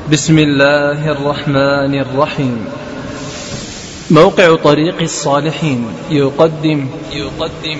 بسم الله الرحمن الرحيم موقع طريق الصالحين يقدم يقدم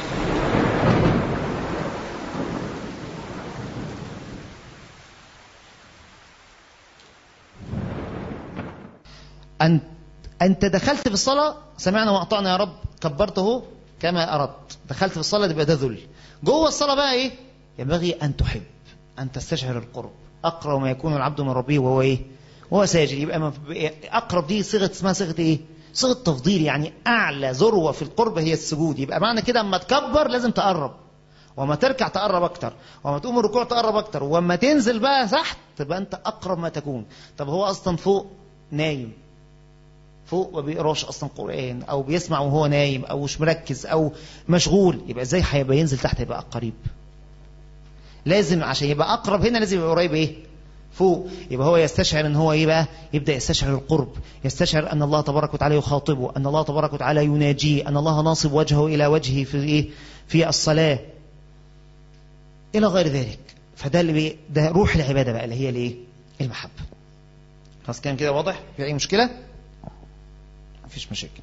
أنت, أنت دخلت في الصلاة سمعنا وأطعنا يا رب كبرته كما أردت دخلت في الصلاة يبقى ده ذل جوه الصلاة بقى إيه ينبغي أن تحب أن تستشعر القرب أقرب ما يكون العبد من ربه وهو إيه وهو ساجد يبقى ما- أقرب دي صيغة اسمها صيغة إيه صيغة تفضيل يعني أعلى ذروة في القرب هي السجود يبقى معنى كده أما تكبر لازم تقرب وما تركع تقرب اكتر وما تقوم الركوع تقرب اكتر وما تنزل بقى تحت تبقى انت اقرب ما تكون طب هو اصلا فوق نايم فوق ما بيقراش اصلا قران او بيسمع وهو نايم او مش مركز او مشغول يبقى ازاي هيبقى ينزل تحت يبقى قريب لازم عشان يبقى اقرب هنا لازم يبقى قريب ايه فوق يبقى هو يستشعر ان هو ايه بقى يبدا يستشعر القرب يستشعر ان الله تبارك وتعالى يخاطبه ان الله تبارك وتعالى يناجيه ان الله ناصب وجهه الى وجهه في ايه في الصلاه الى غير ذلك فده اللي بي ده روح العباده بقى اللي هي الايه المحبه خلاص كان كده واضح في اي مشكله مفيش مشاكل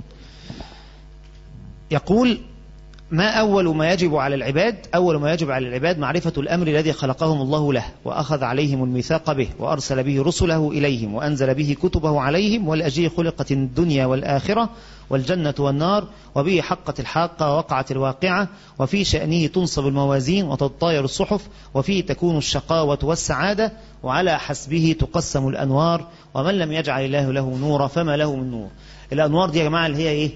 يقول ما أول ما يجب على العباد أول ما يجب على العباد معرفة الأمر الذي خلقهم الله له وأخذ عليهم الميثاق به وأرسل به رسله إليهم وأنزل به كتبه عليهم ولأجله خلقت الدنيا والآخرة والجنة والنار وبه حقت الحاقة ووقعت الواقعة وفي شأنه تنصب الموازين وتطاير الصحف وفيه تكون الشقاوة والسعادة وعلى حسبه تقسم الأنوار ومن لم يجعل الله له نورا فما له من نور الأنوار دي يا جماعة اللي هي إيه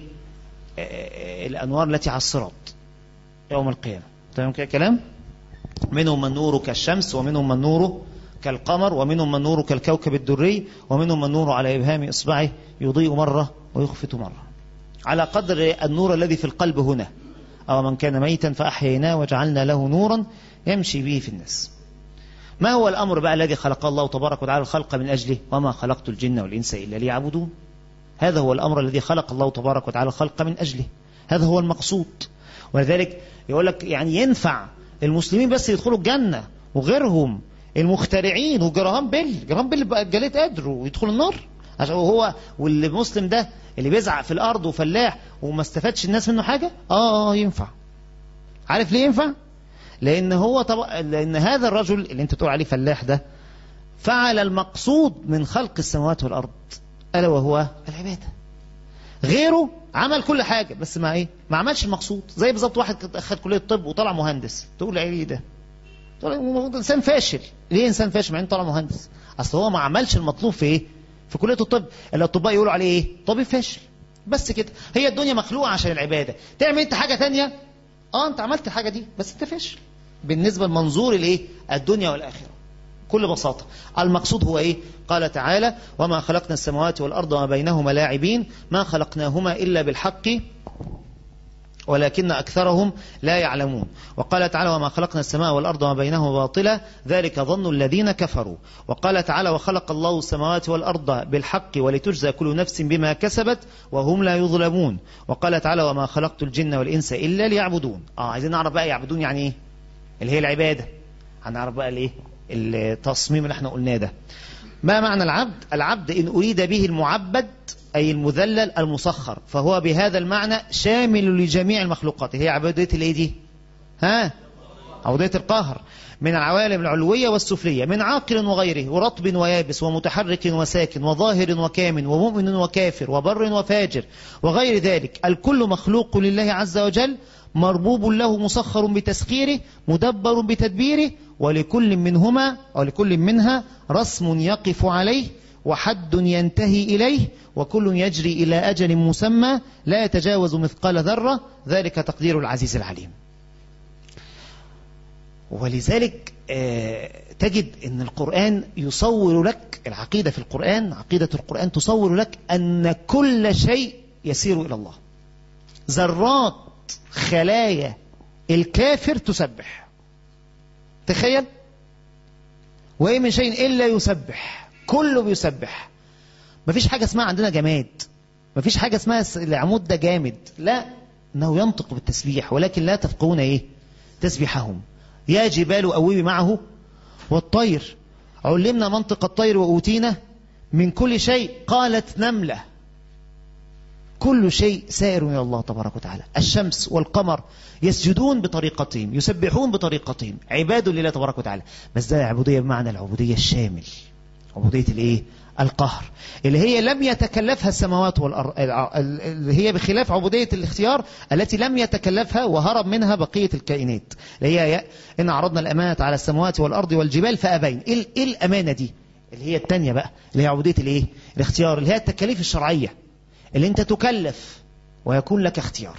آه، الأنوار التي على الصراط يوم القيامة تمام كده كلام منهم من نوره كالشمس ومنهم من نوره كالقمر ومنهم من نوره كالكوكب الدري ومنهم من نوره على إبهام إصبعه يضيء مرة ويخفت مرة على قدر النور الذي في القلب هنا أو من كان ميتا فأحييناه وجعلنا له نورا يمشي به في الناس ما هو الأمر بقى الذي خلق الله تبارك وتعالى الخلق من أجله وما خلقت الجن والإنس إلا ليعبدون هذا هو الأمر الذي خلق الله تبارك وتعالى الخلق من أجله هذا هو المقصود ولذلك يقول لك يعني ينفع المسلمين بس يدخلوا الجنة وغيرهم المخترعين وجراهام بيل جراهام بيل بقى جليت قدر ويدخل النار عشان هو والمسلم ده اللي بيزعق في الأرض وفلاح وما استفادش الناس منه حاجة آه آه ينفع عارف ليه ينفع لأن هو طبعا لأن هذا الرجل اللي أنت تقول عليه فلاح ده فعل المقصود من خلق السماوات والأرض ألا وهو العبادة غيره عمل كل حاجة بس ما ايه ما عملش المقصود زي بالظبط واحد كان اخد كلية طب وطلع مهندس تقول ايه ده تقول هو انسان فاشل ليه انسان فاشل مع انه طلع مهندس اصل هو ما عملش المطلوب في ايه في كلية الطب الاطباء يقولوا عليه ايه طبيب فاشل بس كده هي الدنيا مخلوقة عشان العبادة تعمل انت حاجة تانية اه انت عملت الحاجة دي بس انت فاشل بالنسبة لمنظور الايه الدنيا والاخرة بكل بساطة المقصود هو إيه قال تعالى وما خلقنا السماوات والأرض وما بينهما لاعبين ما خلقناهما إلا بالحق ولكن أكثرهم لا يعلمون وقال تعالى وما خلقنا السماء والأرض وما بينهما باطلا ذلك ظن الذين كفروا وقال تعالى وخلق الله السماوات والأرض بالحق ولتجزى كل نفس بما كسبت وهم لا يظلمون وقال تعالى وما خلقت الجن والإنس إلا ليعبدون آه عايزين نعرف بقى يعبدون يعني إيه اللي هي العبادة هنعرف بقى الإيه التصميم اللي احنا قلناه ده ما معنى العبد العبد إن أريد به المعبد أي المذلل المسخر فهو بهذا المعنى شامل لجميع المخلوقات هي عبودية الايه دي ها عبودية القهر من العوالم العلوية والسفلية من عاقل وغيره ورطب ويابس ومتحرك وساكن وظاهر وكامن ومؤمن وكافر وبر وفاجر وغير ذلك الكل مخلوق لله عز وجل مربوب له مسخر بتسخيره مدبر بتدبيره ولكل منهما أو لكل منها رسم يقف عليه وحد ينتهي إليه وكل يجري إلى أجل مسمى لا يتجاوز مثقال ذرة ذلك تقدير العزيز العليم ولذلك تجد أن القرآن يصور لك العقيدة في القرآن عقيدة القرآن تصور لك أن كل شيء يسير إلى الله ذرات خلايا الكافر تسبح تخيل وإيه من شيء إلا يسبح كله بيسبح مفيش حاجة اسمها عندنا جماد مفيش حاجة اسمها العمود ده جامد لا إنه ينطق بالتسبيح ولكن لا تفقهون إيه تسبيحهم يا جبال أوبي معه والطير علمنا منطق الطير وأوتينا من كل شيء قالت نملة كل شيء سائر إلى الله تبارك وتعالى الشمس والقمر يسجدون بطريقتهم يسبحون بطريقتهم عباد لله تبارك وتعالى بس ده العبودية بمعنى العبودية الشامل عبودية الايه القهر اللي هي لم يتكلفها السماوات والأرض اللي هي بخلاف عبودية الاختيار التي لم يتكلفها وهرب منها بقية الكائنات اللي هي إن عرضنا الأمانة على السماوات والأرض والجبال فأبين إيه إيه الأمانة دي اللي هي التانية بقى اللي هي عبودية الايه الاختيار اللي هي التكاليف الشرعية اللي انت تكلف ويكون لك اختيار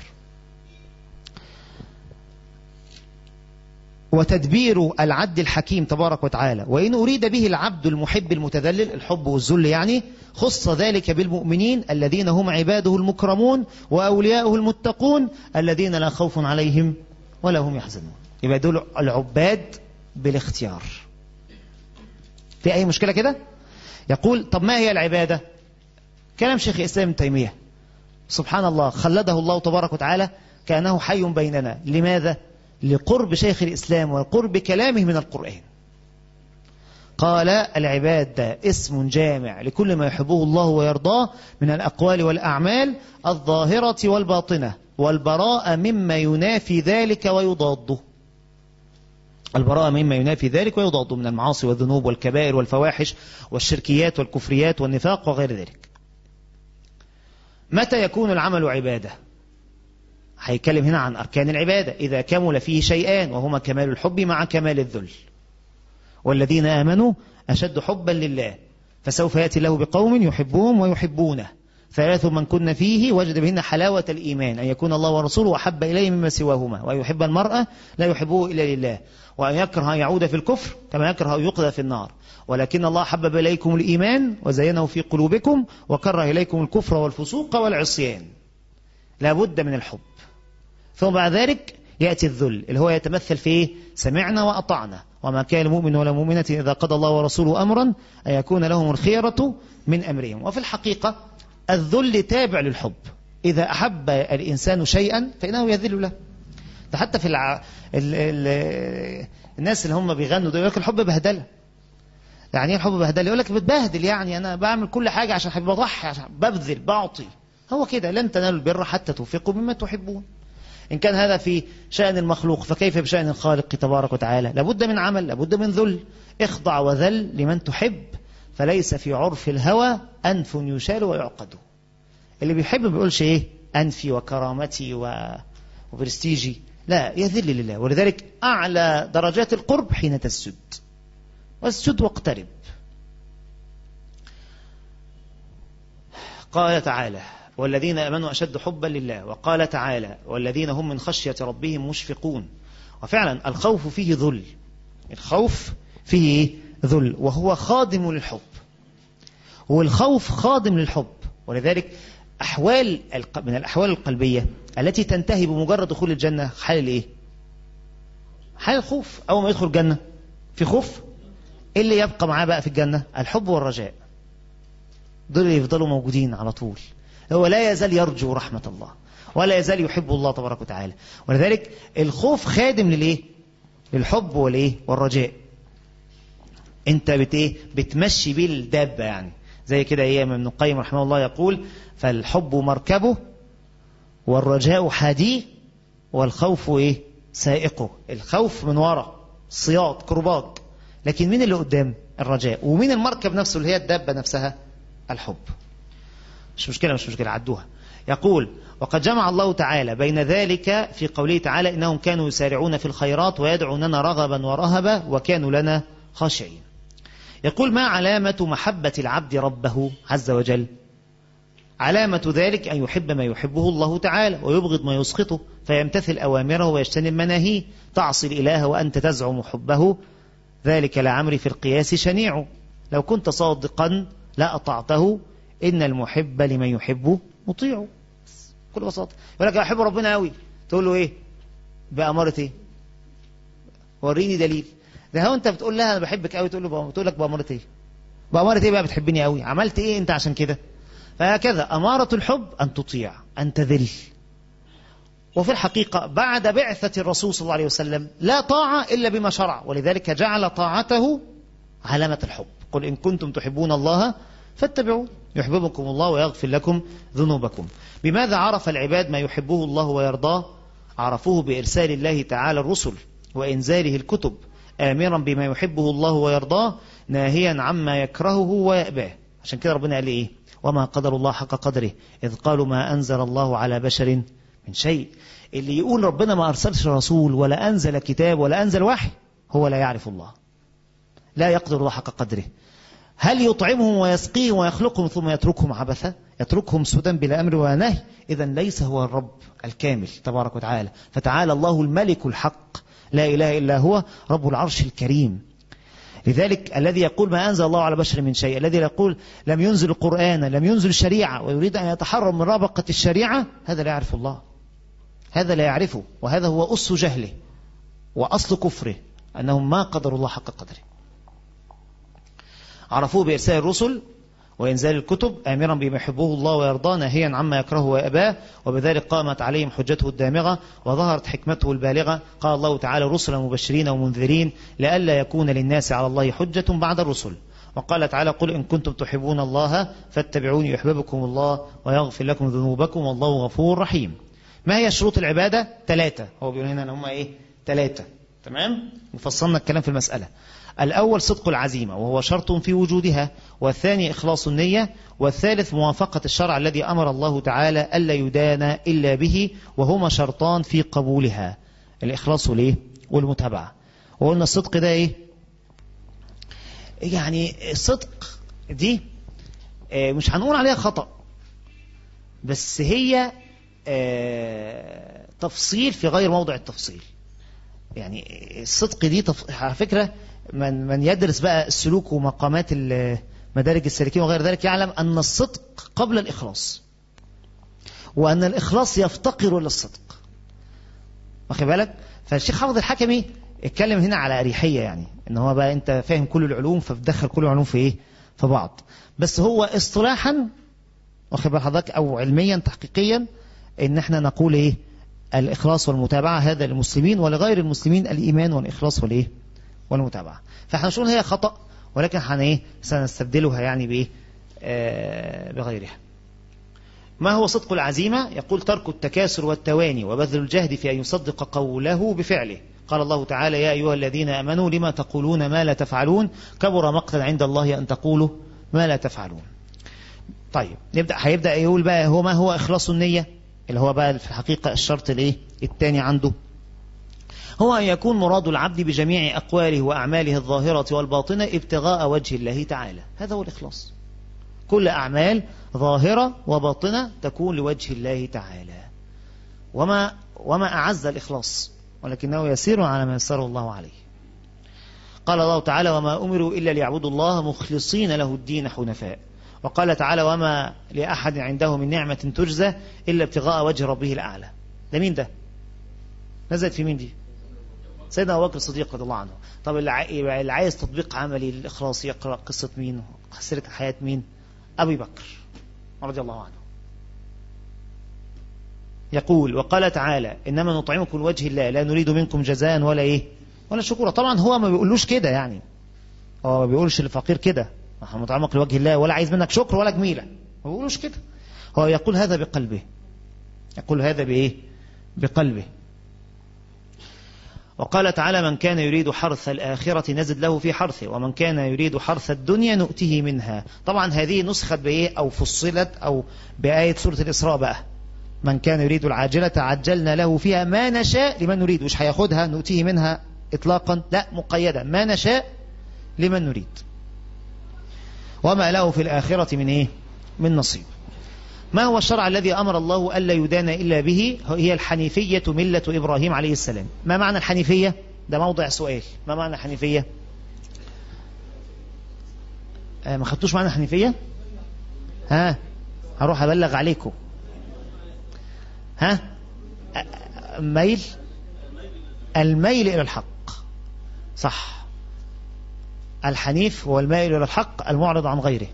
وتدبير العد الحكيم تبارك وتعالى وإن أريد به العبد المحب المتذلل الحب والذل يعني خص ذلك بالمؤمنين الذين هم عباده المكرمون وأولياؤه المتقون الذين لا خوف عليهم ولا هم يحزنون يبقى دول العباد بالاختيار في أي مشكلة كده يقول طب ما هي العبادة كلام شيخ الإسلام ابن تيمية سبحان الله خلده الله تبارك وتعالى كأنه حي بيننا لماذا؟ لقرب شيخ الإسلام وقرب كلامه من القرآن قال العباد اسم جامع لكل ما يحبه الله ويرضاه من الأقوال والأعمال الظاهرة والباطنة والبراءة مما ينافي ذلك ويضاده البراءة مما ينافي ذلك ويضاده من المعاصي والذنوب والكبائر والفواحش والشركيات والكفريات والنفاق وغير ذلك متى يكون العمل عبادة هيتكلم هنا عن أركان العبادة إذا كمل فيه شيئان وهما كمال الحب مع كمال الذل والذين آمنوا أشد حبا لله فسوف يأتي الله بقوم يحبهم ويحبونه ثلاث من كن فيه وجد بهن حلاوة الإيمان أن يكون الله ورسوله أحب إليه مما سواهما وأن يحب المرأة لا يحبه إلا لله وأن يكره أن يعود في الكفر كما يكره أن يقذى في النار ولكن الله حبب إليكم الإيمان وزينه في قلوبكم وكره إليكم الكفر والفسوق والعصيان لابد من الحب ثم بعد ذلك يأتي الذل اللي هو يتمثل في إيه؟ سمعنا وأطعنا وما كان مؤمن ولا مؤمنة إذا قضى الله ورسوله أمرا أن يكون لهم الخيرة من أمرهم وفي الحقيقة الذل تابع للحب إذا أحب الإنسان شيئا فإنه يذل له ده حتى في الع... ال... ال... الناس اللي هم بيغنوا دول يقول لك الحب بهدله يعني ايه الحب بهدله يقول لك بتبهدل يعني انا بعمل كل حاجه عشان حبيبي بضحي عشان ببذل بعطي هو كده لن تنالوا البر حتى تنفقوا مما تحبون إن كان هذا في شأن المخلوق فكيف بشأن الخالق تبارك وتعالى لابد من عمل لابد من ذل اخضع وذل لمن تحب فليس في عرف الهوى أنف يشال ويعقد اللي بيحب ما بيقولش إيه أنفي وكرامتي و... وبرستيجي لا يذل لله ولذلك أعلى درجات القرب حين تسجد واسجد واقترب قال تعالى والذين امنوا اشد حبا لله وقال تعالى والذين هم من خشيه ربهم مشفقون وفعلا الخوف فيه ذل الخوف فيه ذل وهو خادم للحب والخوف خادم للحب ولذلك احوال من الاحوال القلبيه التي تنتهي بمجرد دخول الجنه حال الايه حال الخوف اول ما يدخل الجنه في خوف ايه اللي يبقى معاه بقى في الجنه الحب والرجاء دول اللي يفضلوا موجودين على طول هو لا يزال يرجو رحمة الله ولا يزال يحب الله تبارك وتعالى ولذلك الخوف خادم للايه للحب والايه والرجاء انت بت ايه بتمشي بيه الدابه يعني زي كده ايه ابن القيم رحمه الله يقول فالحب مركبه والرجاء حاديه والخوف ايه سائقه الخوف من ورا صياط كرباج لكن مين اللي قدام الرجاء ومين المركب نفسه اللي هي الدابه نفسها الحب مش مشكلة مش مشكلة عدوها يقول وقد جمع الله تعالى بين ذلك في قوله تعالى إنهم كانوا يسارعون في الخيرات ويدعوننا رغبا ورهبا وكانوا لنا خاشعين يقول ما علامة محبة العبد ربه عز وجل علامة ذلك أن يحب ما يحبه الله تعالى ويبغض ما يسخطه فيمتثل أوامره ويجتنب مناهيه تعصي الإله وأنت تزعم حبه ذلك لعمري في القياس شنيع لو كنت صادقا لا أطعته إن المحب لمن يحبه مطيع بكل بساطة يقول لك أحب ربنا قوي تقول له إيه بأمارة إيه وريني دليل ده هو أنت بتقول لها أنا بحبك قوي تقول له تقول لك بأمارة إيه بأمارة إيه بقى بتحبني قوي عملت إيه أنت عشان كده فهكذا أمارة الحب أن تطيع أن تذل وفي الحقيقة بعد بعثة الرسول صلى الله عليه وسلم لا طاعة إلا بما شرع ولذلك جعل طاعته علامة الحب قل إن كنتم تحبون الله فاتبعوا يحببكم الله ويغفر لكم ذنوبكم بماذا عرف العباد ما يحبه الله ويرضاه عرفوه بإرسال الله تعالى الرسل وإنزاله الكتب آمرا بما يحبه الله ويرضاه ناهيا عما يكرهه ويأباه عشان كده ربنا قال إيه وما قدر الله حق قدره إذ قالوا ما أنزل الله على بشر من شيء اللي يقول ربنا ما أرسلش رسول ولا أنزل كتاب ولا أنزل وحي هو لا يعرف الله لا يقدر الله حق قدره هل يطعمهم ويسقيهم ويخلقهم ثم يتركهم عبثا يتركهم سدى بلا أمر ولا نهي إذا ليس هو الرب الكامل تبارك وتعالى فتعالى الله الملك الحق لا إله إلا هو رب العرش الكريم لذلك الذي يقول ما أنزل الله على بشر من شيء الذي يقول لم ينزل القرآن لم ينزل الشريعة ويريد أن يتحرم من رابقة الشريعة هذا لا يعرف الله هذا لا يعرفه وهذا هو أس جهله وأصل كفره أنهم ما قدروا الله حق قدره عرفوه بإرسال الرسل وإنزال الكتب آمرا بما يحبه الله ويرضاه ناهيا عما يكرهه ويأباه وبذلك قامت عليهم حجته الدامغة وظهرت حكمته البالغة قال الله تعالى رسلا مبشرين ومنذرين لئلا يكون للناس على الله حجة بعد الرسل وقال تعالى قل إن كنتم تحبون الله فاتبعوني يحببكم الله ويغفر لكم ذنوبكم والله غفور رحيم ما هي شروط العبادة؟ ثلاثة هو بيقول هنا أن هم إيه؟ ثلاثة تمام؟ وفصلنا الكلام في المسألة الأول صدق العزيمة وهو شرط في وجودها والثاني إخلاص النية والثالث موافقة الشرع الذي أمر الله تعالى ألا يدان إلا به وهما شرطان في قبولها الإخلاص ليه والمتابعة وقلنا الصدق ده إيه يعني الصدق دي مش هنقول عليها خطأ بس هي تفصيل في غير موضع التفصيل يعني الصدق دي تف... على فكرة من من يدرس بقى السلوك ومقامات مدارج السالكين وغير ذلك يعلم أن الصدق قبل الإخلاص وأن الإخلاص يفتقر إلى الصدق واخد بالك فالشيخ حافظ الحكمي اتكلم هنا على أريحية يعني ان هو بقى انت فاهم كل العلوم فبتدخل كل العلوم في ايه في بعض بس هو اصطلاحا واخد بال حضرتك او علميا تحقيقيا ان احنا نقول ايه الإخلاص والمتابعة هذا للمسلمين ولغير المسلمين الإيمان والإخلاص والإيه والمتابعة فاحنا مش هي خطأ ولكن احنا ايه سنستبدلها يعني بايه آه بغيرها ما هو صدق العزيمة يقول ترك التكاسر والتواني وبذل الجهد في أن يصدق قوله بفعله قال الله تعالى يا أيها الذين أمنوا لما تقولون ما لا تفعلون كبر مقتا عند الله أن تقولوا ما لا تفعلون طيب نبدأ هيبدأ يقول بقى هو ما هو إخلاص النية اللي هو بقى في الحقيقة الشرط الايه الثاني عنده هو أن يكون مراد العبد بجميع أقواله وأعماله الظاهرة والباطنة ابتغاء وجه الله تعالى هذا هو الإخلاص كل أعمال ظاهرة وباطنة تكون لوجه الله تعالى وما وما أعز الإخلاص ولكنه يسير على ما يسره الله عليه قال الله تعالى وما أمروا إلا ليعبدوا الله مخلصين له الدين حنفاء وقال تعالى وما لأحد عنده من نعمة تجزى إلا ابتغاء وجه ربه الأعلى ده مين ده نزلت في مين دي سيدنا أبو بكر الصديق رضي الله عنه طب اللي عايز تطبيق عملي للإخلاص يقرأ قصة مين سيرة حياة مين أبي بكر رضي الله عنه يقول وقال تعالى إنما نطعمكم لوجه الله لا نريد منكم جزاء ولا إيه ولا شكورا طبعا هو ما بيقولوش كده يعني هو ما بيقولش للفقير كده نحن نطعمك لوجه الله ولا عايز منك شكر ولا جميلة ما بيقولوش كده هو يقول هذا بقلبه يقول هذا بإيه بقلبه وقال تعالى من كان يريد حرث الآخرة نزد له في حرثه ومن كان يريد حرث الدنيا نؤته منها طبعا هذه نسخت بإيه أو فصلت أو بآية سورة الإسراء بقى من كان يريد العاجلة عجلنا له فيها ما نشاء لمن نريد مش هياخدها نؤتيه منها إطلاقا لا مقيدة ما نشاء لمن نريد وما له في الآخرة من إيه من نصيب ما هو الشرع الذي أمر الله ألا يدان إلا به هي الحنيفية ملة إبراهيم عليه السلام ما معنى الحنيفية ده موضع سؤال ما معنى الحنيفية آه ما خدتوش معنى الحنيفية ها هروح أبلغ عليكم ها ميل الميل إلى الحق صح الحنيف هو المائل إلى الحق المعرض عن غيره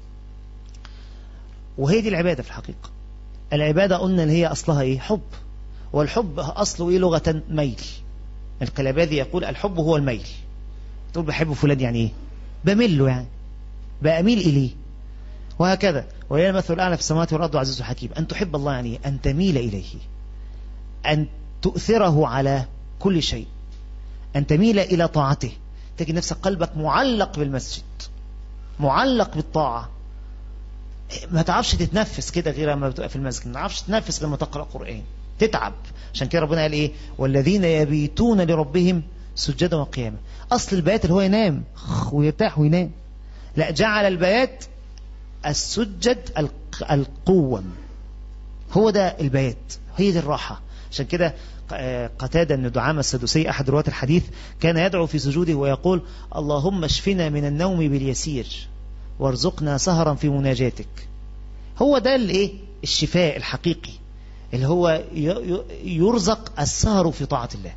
وهي دي العبادة في الحقيقة العبادة قلنا اللي هي أصلها إيه حب والحب أصله إيه لغة ميل الكلاباذي يقول الحب هو الميل تقول بحب فلان يعني إيه بمل له يعني بأميل إليه وهكذا ولله المثل الأعلى في السماوات والأرض عزيز حكيم أن تحب الله يعني أن تميل إليه أن تؤثره على كل شيء أن تميل إلى طاعته تجد نفسك قلبك معلق بالمسجد معلق بالطاعة ما تعرفش تتنفس كده غير لما بتبقى في المسجد ما تعرفش تتنفس لما تقرأ قرآن تتعب عشان كده ربنا قال ايه والذين يبيتون لربهم سجدا وقياما اصل البيات اللي هو ينام ويرتاح وينام لا جعل البيات السجد القوم هو ده البيات هي دي الراحة عشان كده قتادة بن دعامة السدوسي أحد رواة الحديث كان يدعو في سجوده ويقول اللهم اشفنا من النوم باليسير وارزقنا سهرا في مناجاتك هو ده الايه الشفاء الحقيقي اللي هو يرزق السهر في طاعة الله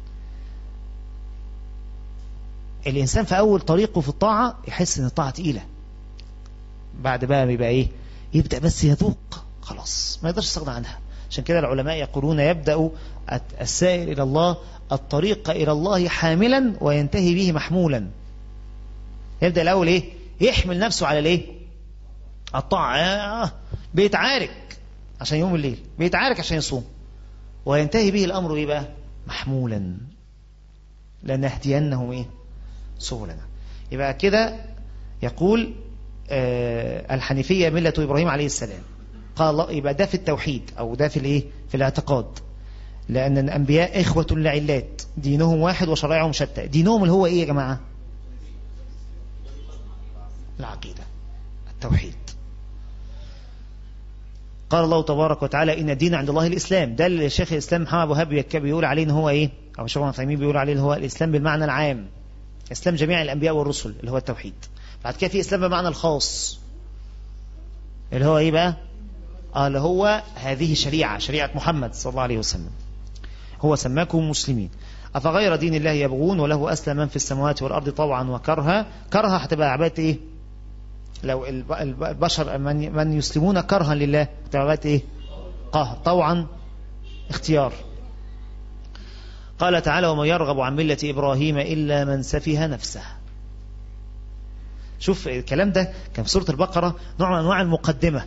الإنسان في أول طريقه في الطاعة يحس أن الطاعة تقيلة بعد بقى بيبقى إيه يبدأ بس يذوق خلاص ما يقدرش يستغنى عنها عشان كده العلماء يقولون يبدأ السائر إلى الله الطريق إلى الله حاملا وينتهي به محمولا يبدأ الأول إيه يحمل نفسه على الإيه الطاعة بيتعارك عشان يوم الليل بيتعارك عشان يصوم وينتهي به الأمر إيه بقى محمولا لنهدينهم إيه سبلنا يبقى كده يقول آه الحنيفية ملة إبراهيم عليه السلام قال الله يبقى ده في التوحيد أو ده في الإيه في الاعتقاد لأن الأنبياء إخوة لعلات دينهم واحد وشرائعهم شتى دينهم اللي هو إيه يا جماعة العقيدة التوحيد قال الله تبارك وتعالى إن الدين عند الله الإسلام ده اللي الشيخ الإسلام محمد أبو هاب بيقول عليه إن هو إيه أو الشيخ محمد بيقول عليه إن هو الإسلام بالمعنى العام إسلام جميع الأنبياء والرسل اللي هو التوحيد بعد كده في إسلام بالمعنى الخاص اللي هو إيه بقى آه اللي هو هذه شريعة شريعة محمد صلى الله عليه وسلم هو سماكم مسلمين أفغير دين الله يبغون وله أسلم من في السماوات والأرض طوعا وكرها كرها هتبقى عبادة إيه لو البشر من, من يسلمون كرها لله هتبقى عبادة إيه قهر طوعا اختيار قال تعالى ومن يرغب عن ملة إبراهيم إلا من سفه نفسه شوف الكلام ده كان في سورة البقرة نوع من أنواع المقدمة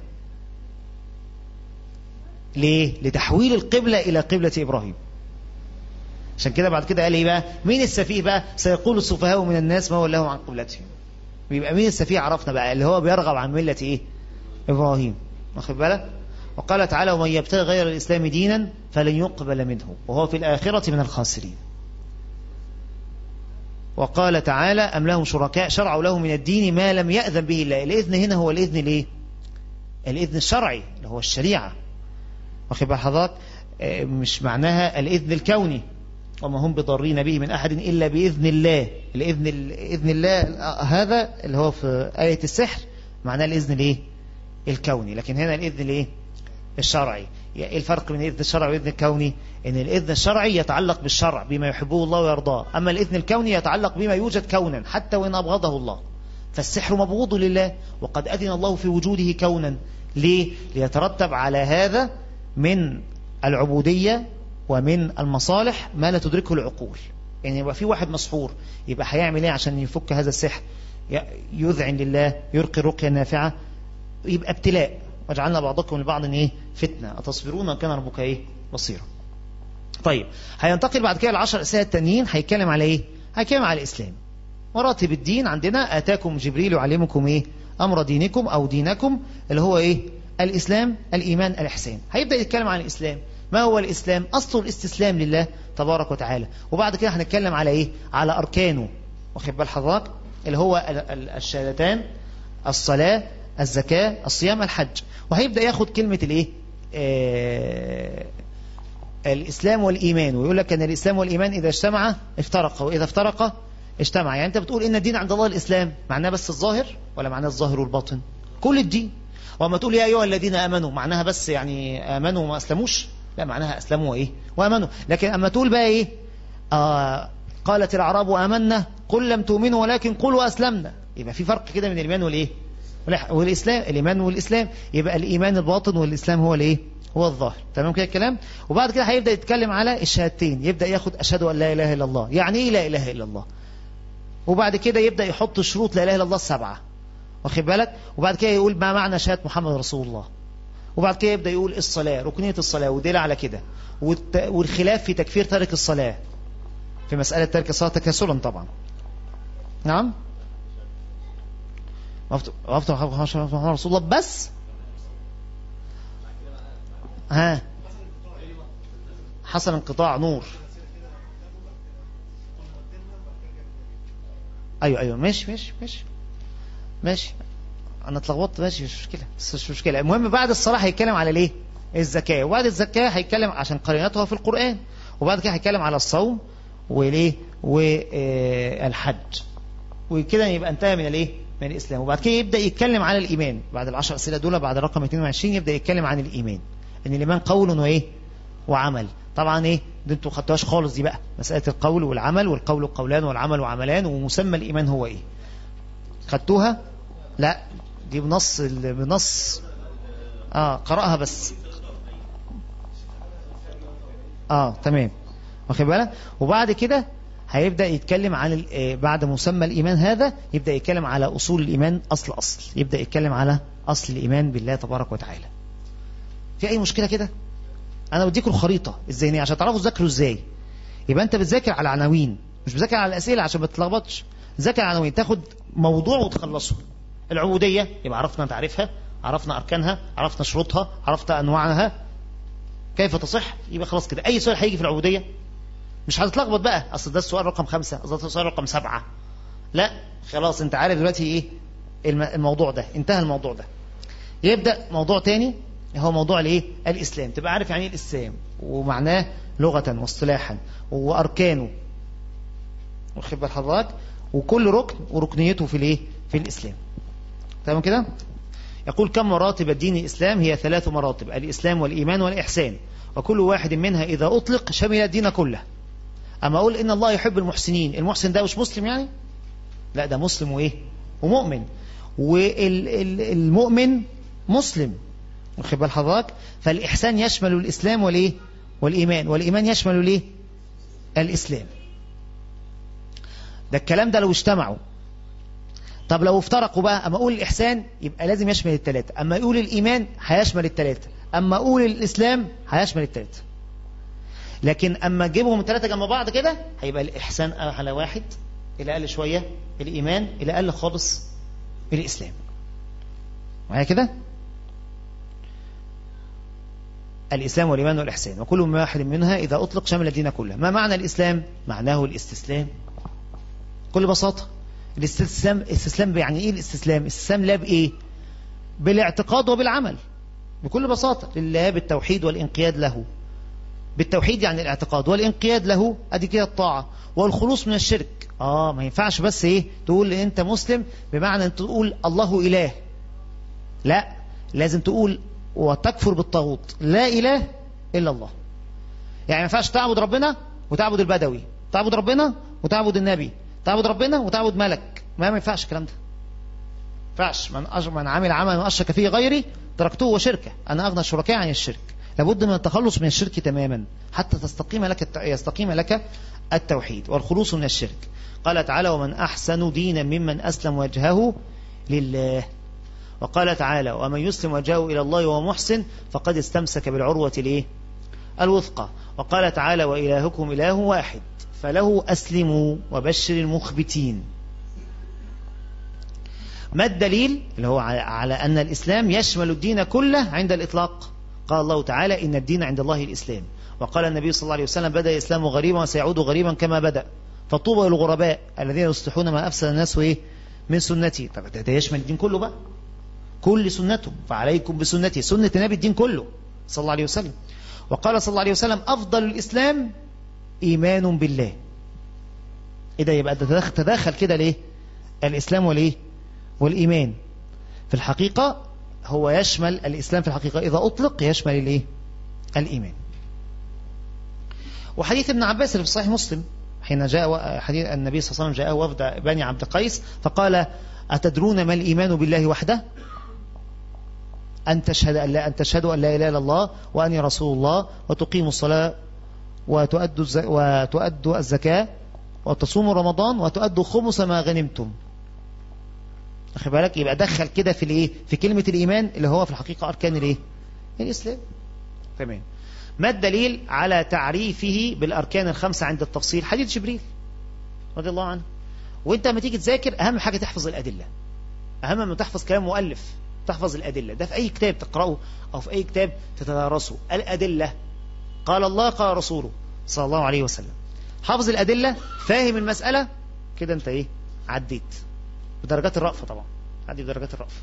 ليه؟ لتحويل القبلة إلى قبلة إبراهيم عشان كده بعد كده قال ايه بقى مين السفيه بقى سيقول السفهاء من الناس ما ولهم عن قبلتهم بيبقى مين السفيه عرفنا بقى اللي هو بيرغب عن ملة ايه ابراهيم واخد بالك وقال تعالى ومن يبتغي غير الاسلام دينا فلن يقبل منه وهو في الاخره من الخاسرين وقال تعالى ام لهم شركاء شرعوا له من الدين ما لم ياذن به الله الاذن هنا هو الاذن الايه الاذن الشرعي اللي هو الشريعه واخد بال حضرتك مش معناها الاذن الكوني وما هم بضارين به من أحد إلا بإذن الله الإذن, الإذن الله هذا اللي هو في آية السحر معناه الإذن الإيه الكوني لكن هنا الإذن الإيه الشرعي إيه الفرق بين الإذن الشرعي والإذن الكوني إن الإذن الشرعي يتعلق بالشرع بما يحبه الله ويرضاه أما الإذن الكوني يتعلق بما يوجد كونا حتى وإن أبغضه الله فالسحر مبغوض لله وقد أذن الله في وجوده كونا ليه؟ ليترتب على هذا من العبودية ومن المصالح ما لا تدركه العقول يعني يبقى في واحد مسحور يبقى هيعمل ايه عشان يفك هذا السحر يذعن لله يلقي رقية نافعة يبقى ابتلاء وجعلنا بعضكم لبعض ايه فتنة أتصبرون كان ربك ايه بصيرا طيب هينتقل بعد كده العشر أسئلة التانيين هيتكلم على ايه هيتكلم على الإسلام مراتب الدين عندنا آتاكم جبريل يعلمكم ايه أمر دينكم أو دينكم اللي هو ايه الإسلام الإيمان الإحسان هيبدأ يتكلم عن الإسلام ما هو الإسلام أصل الاستسلام لله تبارك وتعالى وبعد كده هنتكلم على إيه على أركانه واخد بال حضرتك اللي هو الشهادتان الصلاة الزكاة الصيام الحج وهيبدأ ياخد كلمة الإيه آه الإسلام والإيمان ويقول لك أن الإسلام والإيمان إذا اجتمع افترق وإذا افترق اجتمع يعني أنت بتقول إن الدين عند الله الإسلام معناه بس الظاهر ولا معناه الظاهر والباطن كل الدين وما تقول يا أيها الذين آمنوا معناها بس يعني آمنوا وما أسلموش لا معناها أسلموا إيه وأمنوا لكن أما تقول بقى إيه آه قالت الأعراب آمنا قل لم تؤمنوا ولكن قلوا أسلمنا يبقى في فرق كده من الإيمان والإيه والإسلام الإيمان والإسلام يبقى الإيمان الباطن والإسلام هو الإيه هو الظاهر تمام كده الكلام وبعد كده هيبدأ يتكلم على الشهادتين يبدأ ياخد أشهد أن لا إله إلا الله يعني إيه لا إله إلا الله وبعد كده يبدأ يحط شروط لا إله إلا الله السبعة واخد بالك وبعد كده يقول ما معنى شهادة محمد رسول الله وبعد كده يبدأ يقول الصلاة ركنية الصلاة ودليل على كده والخلاف في تكفير تارك الصلاة في مسألة ترك الصلاة تكاسلا طبعا نعم وقفت محمد رسول الله بس ها حصل انقطاع نور ايوه ايوه ماشي ماشي ماشي ماشي انا اتلخبطت ماشي مش مشكله بس مش مشكله المهم بعد الصلاه هيتكلم على ليه الزكاه وبعد الزكاه هيتكلم عشان قرينتها في القران وبعد كده هيتكلم على الصوم وليه والحج وكده يبقى انتهى من الايه من الاسلام وبعد كده يبدا يتكلم على الايمان بعد العشر اسئله دول بعد رقم 22 يبدا يتكلم عن الايمان ان الايمان قول وايه وعمل طبعا ايه دي انتوا خدتوهاش خالص دي بقى مساله القول والعمل والقول قولان والعمل وعملان ومسمى الايمان هو ايه خدتوها لا دي بنص بنص اه قرأها بس اه تمام واخد بالك وبعد كده هيبدأ يتكلم عن بعد مسمى الإيمان هذا يبدأ يتكلم على أصول الإيمان أصل أصل يبدأ يتكلم على أصل الإيمان بالله تبارك وتعالى في أي مشكلة كده أنا بديكم الخريطة الذهنية عشان تعرفوا تذاكروا إزاي يبقى أنت بتذاكر على عناوين مش بتذاكر على الأسئلة عشان ما تتلخبطش ذاكر على عناوين تاخد موضوع وتخلصه العبودية يبقى عرفنا تعريفها عرفنا أركانها عرفنا شروطها عرفنا أنواعها كيف تصح يبقى خلاص كده أي سؤال هيجي في العبودية مش هتتلخبط بقى أصل ده السؤال رقم خمسة أصل ده السؤال رقم سبعة لا خلاص أنت عارف دلوقتي إيه الموضوع ده انتهى الموضوع ده يبدأ موضوع تاني هو موضوع الايه الإسلام تبقى عارف يعني ايه الإسلام ومعناه لغة واصطلاحا وأركانه واخد بال حضرتك وكل ركن وركنيته في الايه في الإسلام تمام كده يقول كم مراتب الدين الإسلام هي ثلاث مراتب الإسلام والإيمان والإحسان وكل واحد منها إذا أطلق شمل الدين كله أما أقول إن الله يحب المحسنين المحسن ده مش مسلم يعني لا ده مسلم وإيه ومؤمن والمؤمن مسلم واخد بال حضرتك فالإحسان يشمل الإسلام والإيه والإيمان والإيمان يشمل الإيه الإسلام ده الكلام ده لو اجتمعوا طب لو افترقوا بقى اما اقول الاحسان يبقى لازم يشمل الثلاثه اما يقول الايمان هيشمل الثلاثه اما اقول الاسلام هيشمل الثلاثه لكن اما اجيبهم الثلاثه جنب بعض كده هيبقى الاحسان على واحد الى اقل شويه الايمان الى اقل خالص الاسلام معايا كده الإسلام والإيمان والإحسان وكل واحد منها إذا أطلق شمل الدين كله ما معنى الإسلام؟ معناه الاستسلام بكل بساطة الاستسلام استسلام يعني ايه الاستسلام الاستسلام لا بايه بالاعتقاد وبالعمل بكل بساطة لله بالتوحيد والانقياد له بالتوحيد يعني الاعتقاد والانقياد له ادي كده الطاعة والخلوص من الشرك اه ما ينفعش بس ايه تقول انت مسلم بمعنى انت تقول الله اله لا لازم تقول وتكفر بالطاغوت لا اله الا الله يعني ما ينفعش تعبد ربنا وتعبد البدوي تعبد ربنا وتعبد النبي تعبد ربنا وتعبد ملك ما ما ينفعش الكلام ده ينفعش من أج... من عمل عملا اشرك فيه غيري تركته وشركه انا اغنى الشركاء عن الشرك لابد من التخلص من الشرك تماما حتى تستقيم لك الت... يستقيم لك التوحيد والخلوص من الشرك قال تعالى ومن احسن دينا ممن اسلم وجهه لله وقال تعالى ومن يسلم وجهه الى الله وهو محسن فقد استمسك بالعروه الايه الوثقى وقال تعالى والهكم اله واحد فله أسلموا وبشر المخبتين ما الدليل اللي هو على أن الإسلام يشمل الدين كله عند الإطلاق قال الله تعالى إن الدين عند الله الإسلام وقال النبي صلى الله عليه وسلم بدأ الإسلام غريبا وسيعود غريبا كما بدأ فطوبى للغرباء الذين يصلحون ما أفسد الناس وإيه من سنتي طب ده يشمل الدين كله بقى كل سنته فعليكم بسنتي سنة النبي الدين كله صلى الله عليه وسلم وقال صلى الله عليه وسلم أفضل الإسلام إيمان بالله إيه ده يبقى تداخل, تداخل كده ليه الإسلام والإيه والإيمان في الحقيقة هو يشمل الإسلام في الحقيقة إذا أطلق يشمل الإيه الإيمان وحديث ابن عباس اللي في صحيح مسلم حين جاء حديث النبي صلى الله عليه وسلم جاء وفد بني عبد قيس فقال أتدرون ما الإيمان بالله وحده أن تشهد أن لا أن تشهدوا أن لا إله إلا الله وأني رسول الله وتقيموا الصلاة وتؤدوا وتؤدوا الزكاة وتصوموا رمضان وتؤدوا خمس ما غنمتم أخي بالك يبقى دخل كده في الايه في كلمة الإيمان اللي هو في الحقيقة أركان الايه الإسلام تمام ما الدليل على تعريفه بالأركان الخمسة عند التفصيل حديث جبريل رضي الله عنه وانت لما تيجي تذاكر أهم حاجة تحفظ الأدلة أهم ما تحفظ كلام مؤلف تحفظ الأدلة ده في أي كتاب تقرأه أو في أي كتاب تتدارسه الأدلة قال الله قال رسوله صلى الله عليه وسلم حافظ الأدلة فاهم المسألة كده انت ايه عديت بدرجات الرأفة طبعا عدي بدرجات الرأفة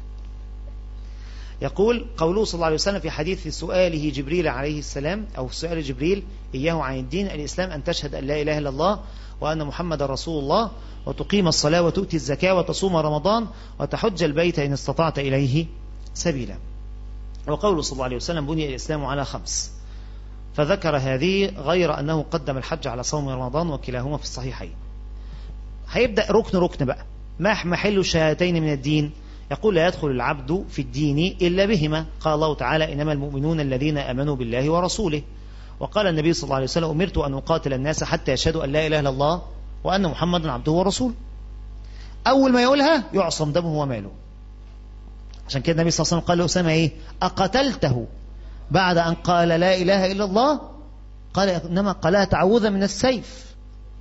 يقول قوله صلى الله عليه وسلم في حديث سؤاله جبريل عليه السلام أو سؤال جبريل إياه عن الدين الإسلام أن تشهد أن لا إله إلا الله وأن محمد رسول الله وتقيم الصلاة وتؤتي الزكاة وتصوم رمضان وتحج البيت إن استطعت إليه سبيلا وقوله صلى الله عليه وسلم بني الإسلام على خمس فذكر هذه غير أنه قدم الحج على صوم رمضان وكلاهما في الصحيحين هيبدأ ركن ركن بقى ما محل الشهادتين من الدين يقول لا يدخل العبد في الدين إلا بهما قال الله تعالى إنما المؤمنون الذين أمنوا بالله ورسوله وقال النبي صلى الله عليه وسلم أمرت أن أقاتل الناس حتى يشهدوا أن لا إله إلا الله وأن محمدا عبده ورسوله أول ما يقولها يعصم دمه وماله عشان كده النبي صلى الله عليه وسلم قال لأسامة إيه أقتلته بعد أن قال لا إله إلا الله قال إنما قالها تعوذا من السيف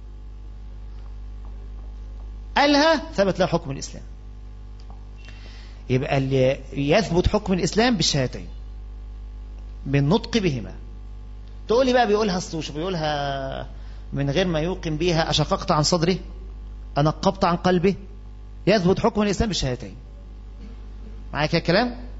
قالها ثبت له حكم الإسلام يبقى اللي يثبت حكم الإسلام بالشهادتين بالنطق بهما تقول لي بقى بيقولها الصوش بيقولها من غير ما يوقن بيها أشققت عن صدره أنقبت عن قلبه يثبت حكم الإسلام بالشهادتين معايا كده كلام